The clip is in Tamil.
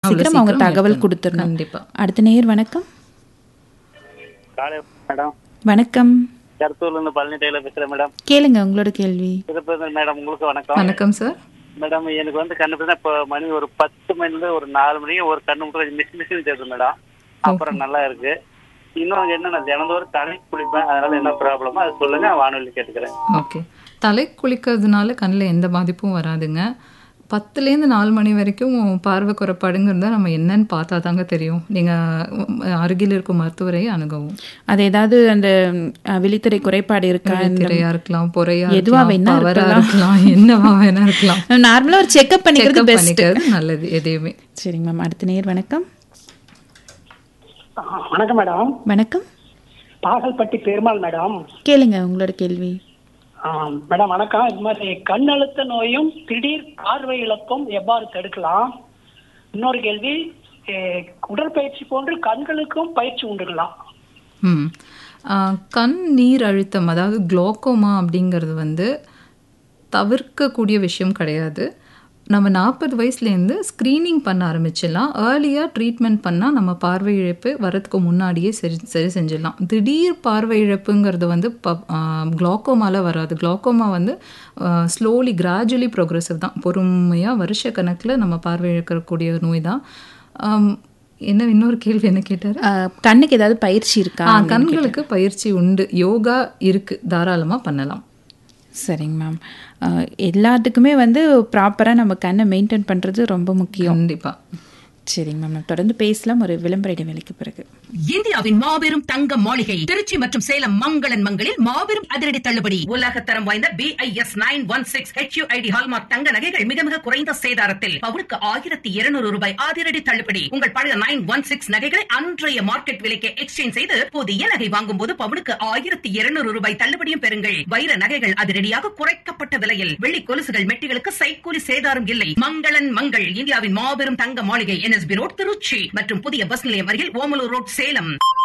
சீக்கிரம் அவங்க சீக்கிரம் தகவல் எத்தணும். கொடுத்துடணும் கண்டிப்பா. அடுத்த நேயர் வணக்கம் காலை மேடம் வணக்கம் கருத்தூர்ல இருந்து பழனி டெய்லர் பேசுறேன் மேடம் கேளுங்க உங்களோட கேள்வி திருப்பதி மேடம் உங்களுக்கு வணக்கம் வணக்கம் சார் மேடம் எனக்கு வந்து கண்ணு பார்த்தா இப்போ மணி ஒரு பத்து மணில ஒரு நாலு மணிக்கு ஒரு கண்ணு மட்டும் கொஞ்சம் மிஸ் மிஸ்னு தெரியுது மேடம் அப்புறம் நல்லா இருக்கு இன்னொன்று என்ன நான் தினந்தோறும் தலை குளிப்பேன் அதனால என்ன ப்ராப்ளமோ அது சொல்லுங்க வானொலி கேட்டுக்கிறேன் ஓகே தலை குளிக்கிறதுனால கண்ணில் எந்த பாதிப்பும் வராதுங்க பத்துலேருந்து நாலு மணி வரைக்கும் பார்வை குறைபாடுங்கிறத நம்ம என்னன்னு பார்த்தா தாங்க தெரியும் நீங்கள் அருகில் இருக்கும் மருத்துவரை அணுகவும் அது ஏதாவது அந்த அஹ், விழித்திரை குறைபாடு இருக்கா இந்த- திரையா இருக்கலாம் பொறையா எதுவா இருக்கலாம் வேணா பவரா இருக்கலாம். இருக்கலாம் என்னவா வேணா இருக்கலாம் நார்மலா ஒரு செக்அப் பண்ணிக்கிறது Check up பெஸ்ட் பண்ணிக்கிறது நல்லது எதையுமே சரிங்க மேம் அடுத்த நேயர் வணக்கம் ஆ, வணக்கம் மேடம் வணக்கம் பாகல்பட்டி பெருமாள் மேடம் கேளுங்க உங்களோட கேள்வி ஆ, மேடம் வணக்கம் இது மாதிரி கண்ணழுத்த நோயும் திடீர் பார்வை இழப்பும் எவ்வாறு தடுக்கலாம் இன்னொரு கேள்வி எ, உடற்பயிற்சி போன்று கண்களுக்கும் பயிற்சி உண்டுங்களா ம் ஆ, கண் நீர் அழுத்தம் அதாவது குளோக்கோமா அப்படிங்கிறது வந்து தவிர்க்கக்கூடிய விஷயம் கிடையாது நம்ம நாற்பது வயசுலேருந்து ஸ்க்ரீனிங் பண்ண ஆரம்பிச்சிடலாம் ஏர்லியாக ட்ரீட்மெண்ட் பண்ணால் நம்ம பார்வை இழப்பு வரதுக்கு முன்னாடியே சரி சரி செஞ்சிடலாம் திடீர் பார்வை இழப்புங்கிறது வந்து ப குளோக்கோமால வராது குளோக்கோமா வந்து ஸ்லோலி கிராஜுவலி ப்ரோக்ரெசிவ் தான் பொறுமையாக வருஷ கணக்கில் நம்ம பார்வை இழக்கக்கூடிய நோய் தான் ஆம், என்ன இன்னொரு கேள்வி என்ன கேட்டார் அஹ், கண்ணுக்கு ஏதாவது பயிற்சி இருக்கா ஆ கண்களுக்கு பயிற்சி உண்டு யோகா இருக்கு தாராளமா பண்ணலாம் சரிங்க மேம் அஹ், எல்லாத்துக்குமே வந்து ப்ராப்பராக நம்ம கண்ணை மெயின்டைன் பண்ணுறது ரொம்ப முக்கியம் கண்டிப்பா சரிங்க மேம் தொடர்ந்து பேசலாம் ஒரு விளம்பர இடைவேளைக்கு பிறகு இந்தியாவின் மாபெரும் தங்க மாளிகை திருச்சி மற்றும் சேலம் மங்களன் மங்களில் மாபெரும் அதிரடி தள்ளுபடி உலக தரம் வாய்ந்த B I S nine one six HUID hallmark தங்க நகைகள் மிக மிக குறைந்த சேதாரத்தில் பவுனுக்கு ஆயிரத்தி இருநூறு ரூபாய் அதிரடி தள்ளுபடி உங்கள் பழைய நைன் ஒன் சிக்ஸ் நகைகளை அன்றைய மார்க்கெட் விலைக்கு எக்ஸ்சேஞ்ச் செய்து புதிய நகை வாங்கும் போது பவுனுக்கு ஆயிரத்தி இருநூறு ரூபாய் தள்ளுபடியும் பெறுங்கள் வைர நகைகள் அதிரடியாக குறைக்கப்பட்ட விலையில் வெள்ளி கொலுசுகள் மெட்டிகளுக்கு சைக்கூலி சேதாரம் இல்லை மங்களன் மங்கள் இந்தியாவின் மாபெரும் தங்க மாளிகை என்எஸ்பி ரோட் திருச்சி மற்றும் புதிய பஸ் நிலையம் அருகில் ஓமலூர் ரோட் சேலம்